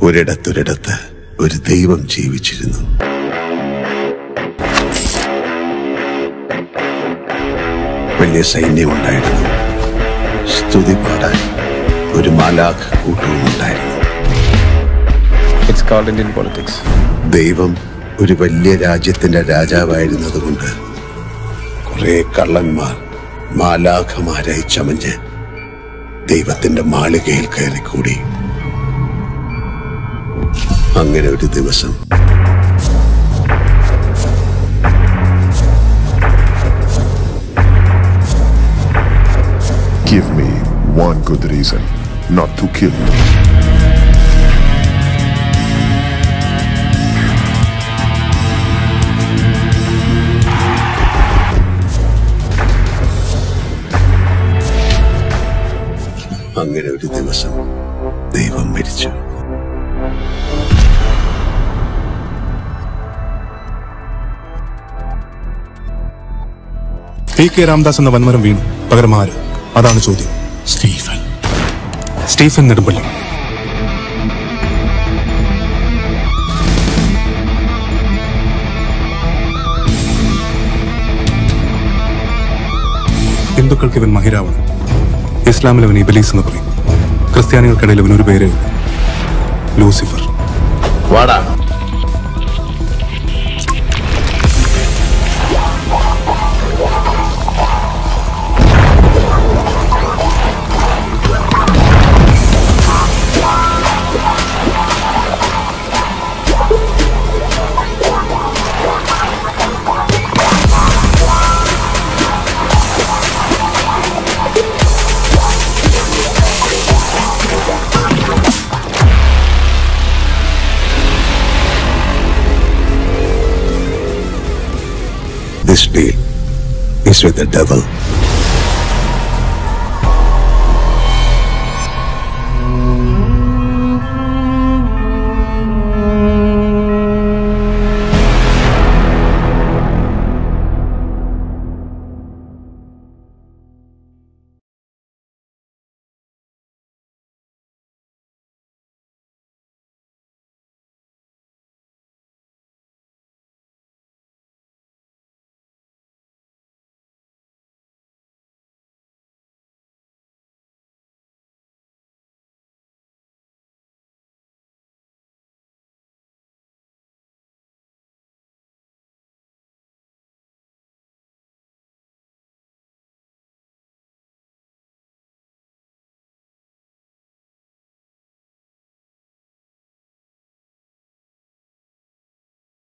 ഒരിടത്തൊരിടത്ത് ഒരു ദൈവം ജീവിച്ചിരുന്നു വലിയ സൈന്യമുണ്ടായിരുന്നു സ്തുതി പാടാൻ ഒരു മാലാഖ് കൂട്ടവും ഉണ്ടായിരുന്നു It's called Indian politics. ദൈവം ഒരു വലിയ രാജ്യത്തിന്റെ രാജാവായിരുന്നതുകൊണ്ട് കുറെ കള്ളന്മാർ മാലാഖമാരായി ചമഞ്ഞ് ദൈവത്തിന്റെ മാളികയിൽ കയറിക്കൂടി അങ്ങനെ ഒരു ദിവസം Give me one good reason not to kill you. അങ്ങനെ ഒരു ദിവസം ദൈവം മരിച്ചു പി കെ രാംദാസ് എന്ന വൻമരം വീണു പകരം ആര് അതാണ് ചോദ്യം സ്റ്റീഫൻ സ്റ്റീഫൻ നെടുമ്പള്ളി ഹിന്ദുക്കൾക്ക് ഇവൻ മഹിരാവൺ ഇസ്ലാമിൽ അവൻ ഇബലീസ് എന്ന് പറയും ക്രിസ്ത്യാനികൾക്കിടയിൽ അവൻ ഒരു പേരേ ഉള്ളൂ ലൂസിഫർ വാടാ This deal is with the devil.